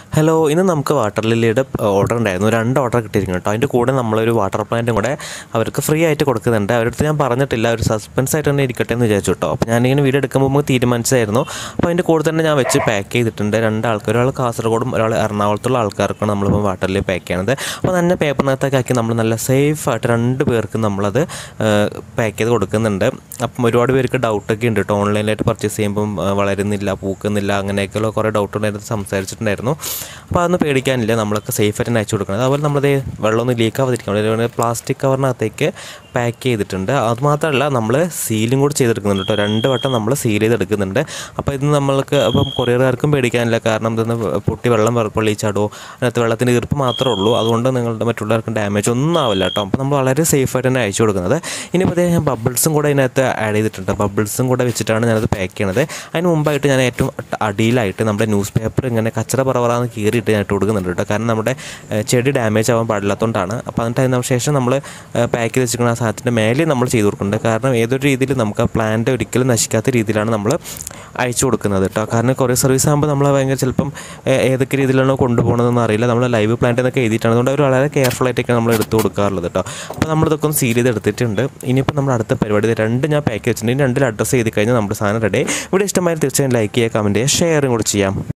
hello ഇന്ന് നമുക്ക് water ലില്ലിയുടെ order ഉണ്ടായിരുന്നു രണ്ട് ഓർഡർ കിട്ടിയിരിക്കുന്നു കേട്ടോ അതിൻ്റെ കൂടെ നമ്മളൊരു വാട്ടർ പ്ലാന്റും കൂടെ അവർക്ക് ഫ്രീ ആയിട്ട് കൊടുക്കുന്നുണ്ട് അവരുടെ അടുത്ത് ഞാൻ പറഞ്ഞിട്ടില്ല ഒരു സസ്പെൻസ് ആയിട്ട് തന്നെ ഇരിക്കട്ടെ എന്ന് വിചാരിച്ചു കേട്ടോ അപ്പോൾ ഞാനിങ്ങനെ വീഡിയോ എടുക്കുമ്പോൾ നമുക്ക് തീരുമാനിച്ചായിരുന്നു അപ്പോൾ അതിൻ്റെ കൂടെ തന്നെ ഞാൻ വെച്ച് പാക്ക് ചെയ്തിട്ടുണ്ട് രണ്ട് ആൾക്കാർ ഒരാൾ കാസർഗോഡും ഒരാൾ എറണാകുളത്തുള്ള ആൾക്കാർക്കാണ് നമ്മളിപ്പോൾ വാട്ടർ ലില്ലി പാക്ക് ചെയ്യണത് അപ്പോൾ തന്നെ പേപ്പറിനകത്തൊക്കെ ആക്കി നമ്മൾ നല്ല സേഫ് ആയിട്ട് രണ്ട് പേർക്ക് നമ്മളത് പാക്ക് ചെയ്ത് കൊടുക്കുന്നുണ്ട് അപ്പം ഒരുപാട് പേർക്ക് ഡൗട്ടൊക്കെ ഉണ്ട് കേട്ടോ ഓൺലൈനായിട്ട് പർച്ചേസ് ചെയ്യുമ്പം ആ, വളരുന്നില്ല പൂക്കുന്നില്ല അങ്ങനെയൊക്കെയുള്ള കുറേ ഡൗട്ട് ഉണ്ടായിരുന്നു സംസാരിച്ചിട്ടുണ്ടായിരുന്നു അപ്പോൾ അതൊന്നും പേടിക്കാനില്ല നമ്മളൊക്കെ സേഫ് ആയിട്ട് അയച്ചു കൊടുക്കണം അതുപോലെ നമ്മളത് വെള്ളമൊന്നും ലീക്ക് ആവാതിരിക്കാൻ വേണ്ടി പ്ലാസ്റ്റിക് കവറിനകത്തേക്ക് പാക്ക് ചെയ്തിട്ടുണ്ട് അതുമാത്രമല്ല നമ്മൾ സീലും കൂടി ചെയ്തെടുക്കുന്നുണ്ട് കേട്ടോ രണ്ട് വട്ടം നമ്മൾ സീൽ ചെയ്തെടുക്കുന്നുണ്ട് അപ്പോൾ ഇത് നമ്മൾക്ക് അപ്പം കൊറിയറുകാർക്കും പേടിക്കാനില്ല കാരണം ഇതൊന്ന് പൊട്ടി വെള്ളം പൊള്ളിച്ചാടോ അതിനകത്ത് വെള്ളത്തിൻ്റെ ഈർപ്പ് മാത്രമേ ഉള്ളൂ അതുകൊണ്ട് നിങ്ങളുടെ മറ്റുള്ളവർക്കും ഡാമേജ് ഒന്നും ആവില്ല കേട്ടോ അപ്പോൾ നമ്മൾ വളരെ സേഫ് ആയിട്ട് തന്നെ അയച്ചു കൊടുക്കുന്നത് ഇനിയിപ്പോൾ അതേ ഞാൻ ബബിൾസും കൂടെ ഇതിനകത്ത് ആഡ് ചെയ്തിട്ടുണ്ട് ബബിൾസും കൂടെ വെച്ചിട്ടാണ് ഞാനത് പാക്ക് ചെയ്യണത് അതിന് മുമ്പായിട്ട് ഞാൻ ഏറ്റവും അടിയിലായിട്ട് നമ്മുടെ ന്യൂസ് പേപ്പർ ഇങ്ങനെ കച്ചറ പറവറാന്ന് കീറിയിട്ട് ഞാൻ ഇട്ട് കൊടുക്കുന്നുണ്ട് കേട്ടോ കാരണം നമ്മുടെ ഏഹ്, ചെടി ഡാമേജ് ആവാൻ പാടില്ലാത്തതുകൊണ്ടാണ് അപ്പോൾ എന്നിട്ട് അതിന് ശേഷം നമ്മൾ പാക്ക് ചെയ്ത് വെച്ചിരിക്കുന്ന ആ സാധനത്തിൻ്റെ മേലെ നമ്മൾ ചെയ്ത് കൊടുക്കുന്നുണ്ട് കാരണം ഏതൊരു രീതിയിൽ നമുക്ക് ആ പ്ലാന്റ് ഒരിക്കലും നശിക്കാത്ത രീതിയിലാണ് നമ്മൾ അയച്ചു കൊടുക്കുന്നത് കേട്ടോ കാരണം കുറേ സർവീസ് ആകുമ്പോൾ നമ്മൾ ഭയങ്കര ചിലപ്പം ഏഹ്, ഏതൊക്കെ രീതിയിലാണോ കൊണ്ടുപോകണതെന്ന് അറിയില്ല നമ്മൾ ലൈവ് പ്ലാന്റ് എന്നൊക്കെ എഴുതിയിട്ടാണ് അതുകൊണ്ട് അവർ വളരെ കെയർഫുൾ ആയിട്ടൊക്കെ നമ്മൾ എടുത്ത് കൊടുക്കാറുള്ളത് കേട്ടോ അപ്പോൾ നമ്മളിതൊക്കെ ഒന്ന് സീൽ ചെയ്ത് എടുത്തിട്ടുണ്ട് ഇനിയിപ്പോൾ നമ്മൾ അടുത്ത പരിപാടി ഇത് രണ്ട് ഞാൻ പാക്ക് വെച്ചിട്ടുണ്ട് ഇനി രണ്ടിൽ അഡ്രസ്സ് ചെയ്ത് കഴിഞ്ഞാൽ നമ്മുടെ സാധനം റെഡി ഇവിടെ ഇഷ്ടമായി തീർച്ചയായും ലൈക്ക് ചെയ്യുക കമൻറ്റ് ചെയ്യുക ഷെയറും കൂടി ചെയ്യാം